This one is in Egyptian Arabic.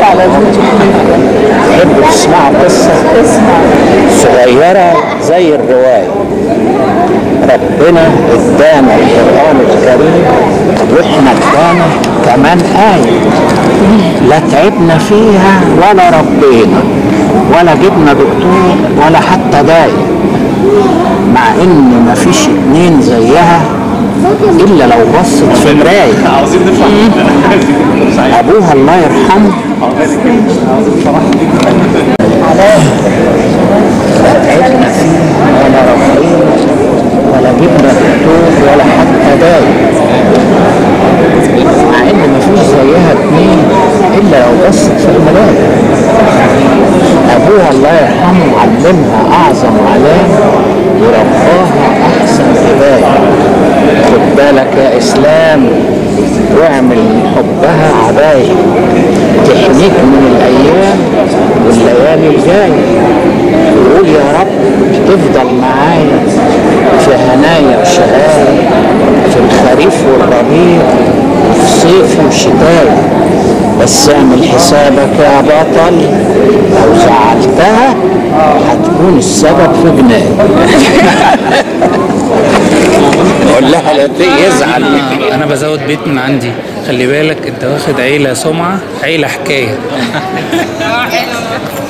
على اليوتيوب تحبوا تسمعوا قصة اسمع صغيرة زي الرواية ربنا ادانا القرآن الكريم واحنا ادانا كمان آية لا تعبنا فيها ولا ربينا ولا جبنا دكتور ولا حتى داية مع ان مفيش اتنين زيها الا لو بصت في مراية عاوزين نفهم ابوها الله يرحمه تعبنا فيه ولا ربينا ولا جبنا دكتور ولا حتى داية مع ان مفيش زيها اتنين الا لو بصت في الملاية ابوها الله يرحمه علمها اعظم علام ورباها احسن هدايه خد بالك يا اسلام واعمل من حبها عبايه تحميك من الايام والليالي الجايه وقول يا رب تفضل معايا في هنايا وشقايا في الخريف والربيع وفي صيفي وشتايا بس اعمل حسابك يا بطل لو زعلتها هتكون السبب في جناية قول لها لا يزعل انا انا بزود بيت من عندي خلي بالك انت واخد عيله سمعه عيله حكايه